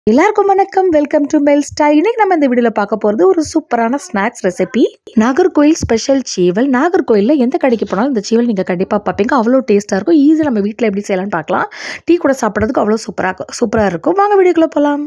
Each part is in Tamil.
எல்லாருக்கும் வணக்கம் வெல்கம் டு மெல் ஸ்டைல் இன்னைக்கு நம்ம இந்த வீடியோவில் பார்க்க போகிறது ஒரு சூப்பரான ஸ்நாக்ஸ் ரெசிபி நாகர்கோயில் ஸ்பெஷல் சீவல் நாகர்கோயிலில் எந்த கடைக்கு போனாலும் இந்த சீவல் நீங்கள் கண்டிப்பாக பார்ப்பீங்க அவ்வளோ டேஸ்ட்டாக இருக்கும் ஈஸியாக நம்ம வீட்டில் எப்படி செய்யலாம்னு பார்க்கலாம் டீ கூட சாப்பிட்றதுக்கு அவ்வளோ சூப்பராக சூப்பராக இருக்கும் வாங்க வீடியோக்குள்ளே போகலாம்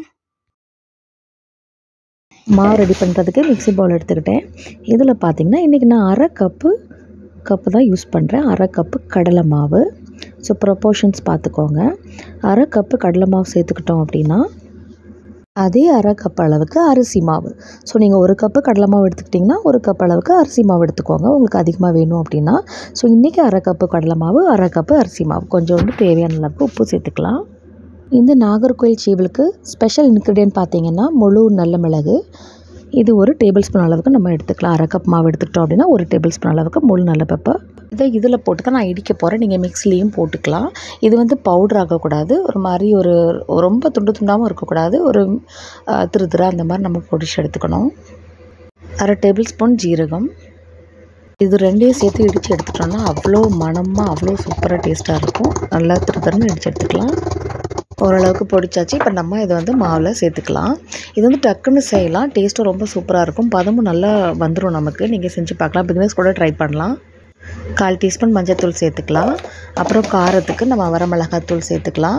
மாவு ரெடி பண்ணுறதுக்கு மிக்ஸி பவுல் எடுத்துக்கிட்டேன் இதில் பார்த்தீங்கன்னா இன்றைக்கி நான் அரை கப்பு கப்பு தான் யூஸ் பண்ணுறேன் அரை கப்பு கடலை மாவு ஸோ ப்ரொப்போர்ஷன்ஸ் பார்த்துக்கோங்க அரை கப்பு கடலை மாவு சேர்த்துக்கிட்டோம் அப்படின்னா அதே அரை கப் அளவுக்கு அரிசி மாவு ஸோ நீங்கள் ஒரு கப்பு கடலை மாவு எடுத்துக்கிட்டிங்கன்னா ஒரு கப் அளவுக்கு அரிசி மாவு எடுத்துக்கோங்க உங்களுக்கு அதிகமாக வேணும் அப்படின்னா ஸோ இன்றைக்கி அரை கப்பு கடலை மாவு அரை கப்பு அரிசி மாவு கொஞ்சோண்டு தேவையான அளவுக்கு உப்பு சேர்த்துக்கலாம் இந்த நாகர்கோயில் சீவலுக்கு ஸ்பெஷல் இன்க்ரீடியன்ட் பார்த்தீங்கன்னா முழு நல்ல மிளகு இது ஒரு டேபிள் ஸ்பூன் அளவுக்கு நம்ம எடுத்துக்கலாம் அரை கப் மாவு எடுத்துக்கிட்டோம் அப்படின்னா ஒரு டேபிள் ஸ்பூன் அளவுக்கு முழு நல்ல பெப்பர் இதை இதில் போட்டு தான் நான் இடிக்க போகிறேன் நீங்கள் மிக்ஸிலையும் போட்டுக்கலாம் இது வந்து பவுடர் ஆகக்கூடாது ஒரு மாதிரி ஒரு ரொம்ப துண்டு துண்டாகவும் இருக்கக்கூடாது ஒரு அஹ், திரு திரு அந்த மாதிரி நம்ம பொடிச்சு எடுத்துக்கணும் அரை டேபிள் ஸ்பூன் ஜீரகம் இது ரெண்டையும் சேர்த்து இடித்து எடுத்துட்டோம்னா அவ்வளோ மணமாக அவ்வளோ சூப்பராக டேஸ்ட்டாக இருக்கும் நல்லா திரு திருன்னு இடித்து எடுத்துக்கலாம் ஓரளவுக்கு பொடிச்சாச்சு இப்போ நம்ம இதை வந்து மாவில் சேர்த்துக்கலாம் இது வந்து டக்குன்னு செய்யலாம் டேஸ்ட்டும் ரொம்ப சூப்பராக இருக்கும் பதமும் நல்லா வந்துடும் நமக்கு நீங்கள் செஞ்சு பார்க்கலாம் பிகினர்ஸ் கூட ட்ரை பண்ணலாம் கால் டீஸ்பூன் மஞ்சள்தூள் சேர்த்துக்கலாம் அப்புறம் காரத்துக்கு நம்ம வரமிளகாத்தூள் சேர்த்துக்கலாம்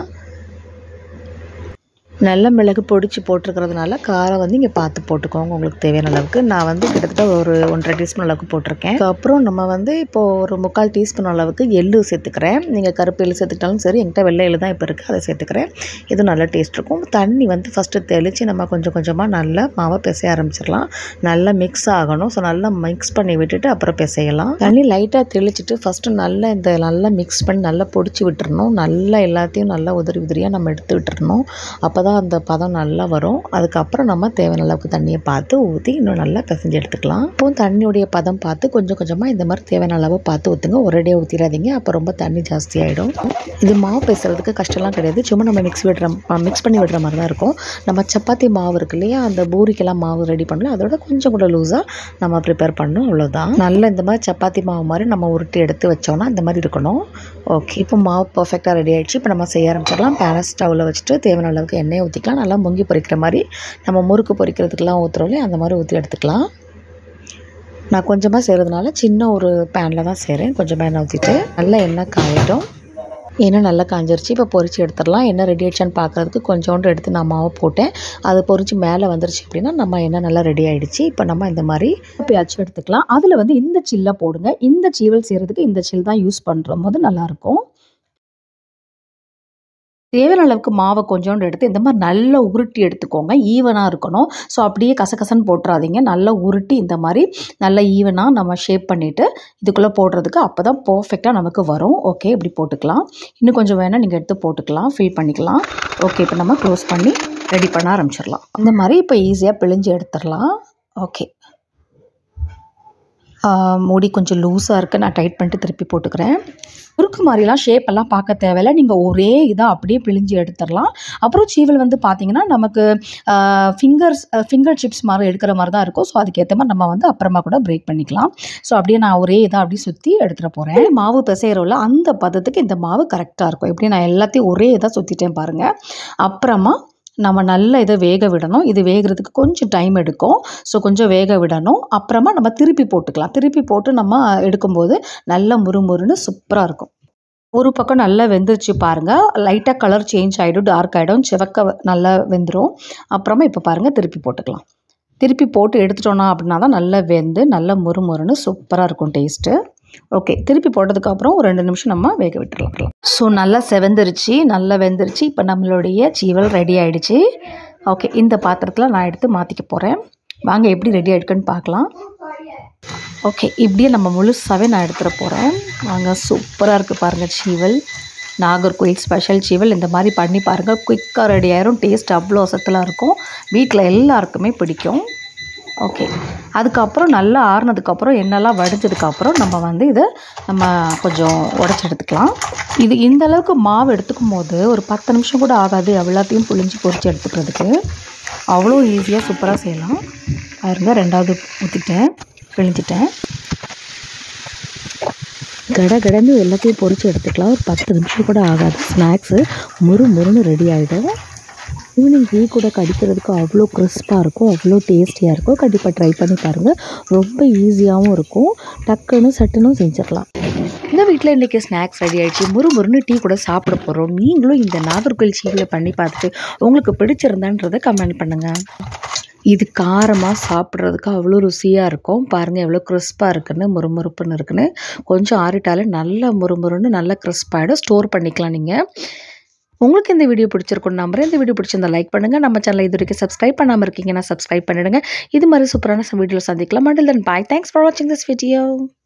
நல்ல மிளகு பொடிச்சு போட்டிருக்கிறதுனால காரம் வந்து இங்கே பார்த்து போட்டுக்கோங்க உங்களுக்கு தேவையான அளவுக்கு நான் வந்து கிட்டத்தட்ட ஒரு ஒன்றரை டீஸ்பூன் அளவுக்கு போட்டிருக்கேன் அப்புறம் நம்ம வந்து இப்போது ஒரு முக்கால் டீஸ்பூன் அளவுக்கு எள்ளு சேர்த்துக்கிறேன் நீங்கள் கருப்பு எள்ளு சேர்த்துக்கிட்டாலும் சரி என்கிட்ட வெள்ளை எள்ளு தான் இப்போ இருக்குது அதை சேர்த்துக்கிறேன் இது நல்ல டேஸ்ட் இருக்கும் தண்ணி வந்து ஃபஸ்ட்டு தெளித்து நம்ம கொஞ்சம் கொஞ்சமாக நல்லா மாவை பிசைய ஆரம்பிச்சிடலாம் நல்லா மிக்ஸ் ஆகணும் ஸோ நல்லா மிக்ஸ் பண்ணி விட்டுட்டு அப்புறம் பிசையலாம் தண்ணி லைட்டாக தெளிச்சிட்டு ஃபஸ்ட்டு நல்லா இந்த நல்லா மிக்ஸ் பண்ணி நல்லா பொடிச்சு விட்டுறணும் நல்லா எல்லாத்தையும் நல்லா உதிரி உதிரியாக நம்ம எடுத்து விட்டுறணும் அப்போ தான் அந்த பதம் நல்லா வரும் அதுக்கப்புறம் நம்ம தேவையான அளவுக்கு தண்ணியை பார்த்து ஊற்றி இன்னும் நல்லா பிசைஞ்சு எடுத்துக்கலாம் இப்போ தண்ணியுடைய பதம் பார்த்து கொஞ்சம் கொஞ்சமாக இந்த மாதிரி தேவையான அளவு பார்த்து ஊற்றுங்க ஒரேடியாக ஊற்றிடாதீங்க அப்போ ரொம்ப தண்ணி ஜாஸ்தி ஆகிடும் இது மாவு பேசுறதுக்கு கஷ்டம்லாம் கிடையாது சும்மா நம்ம மிக்ஸ் விடுற மிக்ஸ் பண்ணி விடுற மாதிரி தான் இருக்கும் நம்ம சப்பாத்தி மாவு இருக்கு இல்லையா அந்த பூரிக்கெல்லாம் மாவு ரெடி பண்ணலாம் அதோட கொஞ்சம் கூட லூஸாக நம்ம ப்ரிப்பேர் பண்ணணும் அவ்வளோதான் நல்லா இந்த மாதிரி சப்பாத்தி மாவு மாதிரி நம்ம உருட்டி எடுத்து வச்சோம்னா இந்த மாதிரி இருக்கணும் ஓகே இப்போ மாவு பர்ஃபெக்டாக ரெடி ஆயிடுச்சு இப்போ நம்ம செய்ய ஆரம்பிச்சிடலாம் பேனை ஸ்டவ்வில் வச்சுட்டு தேவையான அளவுக்கு எண்ணெய் ஊற்றிக்கலாம் நல்லா முங்கி பொரிக்கிற மாதிரி நம்ம முறுக்கு பொரிக்கிறதுக்கெல்லாம் ஊற்றுறோம் இல்லையா அந்த மாதிரி ஊற்றி எடுத்துக்கலாம் நான் கொஞ்சமாக செய்கிறதுனால சின்ன ஒரு பேனில் தான் செய்கிறேன் கொஞ்சம் எண்ணெய் ஊற்றிட்டு நல்லா எண்ணெய் காயட்டும் எண்ணெய் நல்லா காஞ்சிருச்சு இப்போ பொரிச்சு எடுத்துடலாம் எண்ணெய் ரெடி ஆயிடுச்சான்னு பார்க்குறதுக்கு கொஞ்சோண்டு எடுத்து நான் மாவு போட்டேன் அது பொரிச்சு மேலே வந்துருச்சு அப்படின்னா நம்ம எண்ணெய் நல்லா ரெடி ஆயிடுச்சு இப்போ நம்ம இந்த மாதிரி பேச்சு எடுத்துக்கலாம் அதில் வந்து இந்த சில்லை போடுங்க இந்த சீவல் செய்கிறதுக்கு இந்த சில் தான் யூஸ் பண்ணுற போது நல்லாயிருக்கும் தேவையான அளவுக்கு மாவை கொஞ்சோண்டு எடுத்து இந்த மாதிரி நல்லா உருட்டி எடுத்துக்கோங்க ஈவனாக இருக்கணும் ஸோ அப்படியே கசகசன்னு போட்டுறாதீங்க நல்லா உருட்டி இந்த மாதிரி நல்லா ஈவனாக நம்ம ஷேப் பண்ணிவிட்டு இதுக்குள்ளே போடுறதுக்கு அப்போ தான் பர்ஃபெக்டாக நமக்கு வரும் ஓகே இப்படி போட்டுக்கலாம் இன்னும் கொஞ்சம் வேணால் நீங்கள் எடுத்து போட்டுக்கலாம் ஃபில் பண்ணிக்கலாம் ஓகே இப்போ நம்ம க்ளோஸ் பண்ணி ரெடி பண்ண ஆரம்பிச்சிடலாம் இந்த மாதிரி இப்போ ஈஸியாக பிழிஞ்சு எடுத்துடலாம் ஓகே மூடி கொஞ்சம் லூஸாக இருக்குது நான் டைட் பண்ணிட்டு திருப்பி போட்டுக்கிறேன் முறுக்கு மாதிரிலாம் ஷேப் எல்லாம் பார்க்க தேவையில்ல நீங்கள் ஒரே இதாக அப்படியே பிழிஞ்சு எடுத்துடலாம் அப்புறம் சீவல் வந்து பார்த்தீங்கன்னா நமக்கு ஃபிங்கர்ஸ் ஃபிங்கர் சிப்ஸ் மாதிரி எடுக்கிற மாதிரி தான் இருக்கும் ஸோ அதுக்கேற்ற மாதிரி நம்ம வந்து அப்புறமா கூட பிரேக் பண்ணிக்கலாம் ஸோ அப்படியே நான் ஒரே இதாக அப்படியே சுற்றி எடுத்துகிட்டு போகிறேன் மாவு பிசைகிறோம்ல அந்த பதத்துக்கு இந்த மாவு கரெக்டாக இருக்கும் இப்படி நான் எல்லாத்தையும் ஒரே இதாக சுற்றிட்டேன் பாருங்கள் அப்புறமா நம்ம நல்லா இதை வேக விடணும் இது வேகிறதுக்கு கொஞ்சம் டைம் எடுக்கும் ஸோ கொஞ்சம் வேக விடணும் அப்புறமா நம்ம திருப்பி போட்டுக்கலாம் திருப்பி போட்டு நம்ம எடுக்கும்போது நல்லா முறுமுறுன்னு சூப்பராக இருக்கும் ஒரு பக்கம் நல்லா வெந்துருச்சு பாருங்கள் லைட்டாக கலர் சேஞ்ச் ஆகிடும் டார்க் ஆகிடும் சிவக்க நல்லா வெந்துடும் அப்புறமா இப்போ பாருங்கள் திருப்பி போட்டுக்கலாம் திருப்பி போட்டு எடுத்துட்டோன்னா அப்படின்னா தான் நல்லா வெந்து நல்லா முறுமுறுன்னு சூப்பராக இருக்கும் டேஸ்ட்டு ஓகே திருப்பி போட்டதுக்கப்புறம் ஒரு ரெண்டு நிமிஷம் நம்ம வேக விட்டுடலாம் ஸோ நல்லா செவந்துருச்சு நல்லா வெந்துருச்சு இப்போ நம்மளுடைய சீவல் ரெடி ஆயிடுச்சு ஓகே இந்த பாத்திரத்தில் நான் எடுத்து மாற்றிக்க போகிறேன் வாங்க எப்படி ரெடி ஆகிடுக்குன்னு பார்க்கலாம் ஓகே இப்படியே நம்ம முழுசாகவே நான் எடுத்துகிட போகிறேன் வாங்க சூப்பராக இருக்குது பாருங்கள் சீவல் நாகர்கோயில் ஸ்பெஷல் சீவல் இந்த மாதிரி பண்ணி பாருங்கள் குயிக்காக ரெடி ஆயிரும் டேஸ்ட் அவ்வளோ சத்தலாக இருக்கும் வீட்டில் எல்லாருக்குமே பிடிக்கும் ஓகே அதுக்கப்புறம் நல்லா ஆறுனதுக்கப்புறம் எண்ணெய்லாம் வடிஞ்சதுக்கப்புறம் நம்ம வந்து இதை நம்ம கொஞ்சம் உடச்சி எடுத்துக்கலாம் இது இந்த அளவுக்கு மாவு எடுத்துக்கும் போது ஒரு பத்து நிமிஷம் கூட ஆகாது எல்லாத்தையும் புழிஞ்சு பொரிச்சு எடுத்துக்கிறதுக்கு அவ்வளோ ஈஸியாக சூப்பராக செய்யலாம் பாருங்க ரெண்டாவது ஊற்றிட்டேன் பிழிஞ்சிட்டேன் கட கடந்து எல்லாத்தையும் பொரிச்சு எடுத்துக்கலாம் ஒரு பத்து நிமிஷம் கூட ஆகாது ஸ்நாக்ஸு முறு முறுன்னு ரெடி ஆகிடும் ஈவினிங் டீ கூட கடிக்கிறதுக்கு அவ்வளோ கிறிஸ்பாக இருக்கும் அவ்வளோ டேஸ்டியாக இருக்கும் கண்டிப்பாக ட்ரை பண்ணி பாருங்கள் ரொம்ப ஈஸியாகவும் இருக்கும் டக்குன்னு சட்டுன்னு செஞ்சிடலாம் இந்த வீட்டில் இன்றைக்கி ஸ்நாக்ஸ் ரெடி ஆகிடுச்சு முறு முறுன்னு டீ கூட சாப்பிட போகிறோம் நீங்களும் இந்த நாகர்கோவில் சீவில் பண்ணி பார்த்துட்டு உங்களுக்கு பிடிச்சிருந்தான்றதை கமெண்ட் பண்ணுங்கள் இது காரமாக சாப்பிட்றதுக்கு அவ்வளோ ருசியாக இருக்கும் பாருங்கள் எவ்வளோ கிறிஸ்பாக இருக்குன்னு முறுமுறுப்புன்னு இருக்குன்னு கொஞ்சம் ஆறிட்டாலே நல்லா முறுமுறுன்னு நல்லா கிறிஸ்பாகிடும் ஸ்டோர் பண்ணிக்கலாம் நீங்கள் உங்களுக்கு இந்த வீடியோ பிடிச்சிருக்கும் நம்புறேன் இந்த வீடியோ பிடிச்சிருந்தா லைக் பண்ணுங்கள் நம்ம சேனலை இது வரைக்கும் சப்ஸ்கிரைப் பண்ணாமல் இருக்கீங்கன்னா சப்ஸ்கிரைப் பண்ணிடுங்க இது மாதிரி சூப்பரான வீடியோ சந்திக்கலாம் மண்டில் தன் பாய் தேங்க்ஸ் ஃபார் வாட்சிங் திஸ் வீடியோ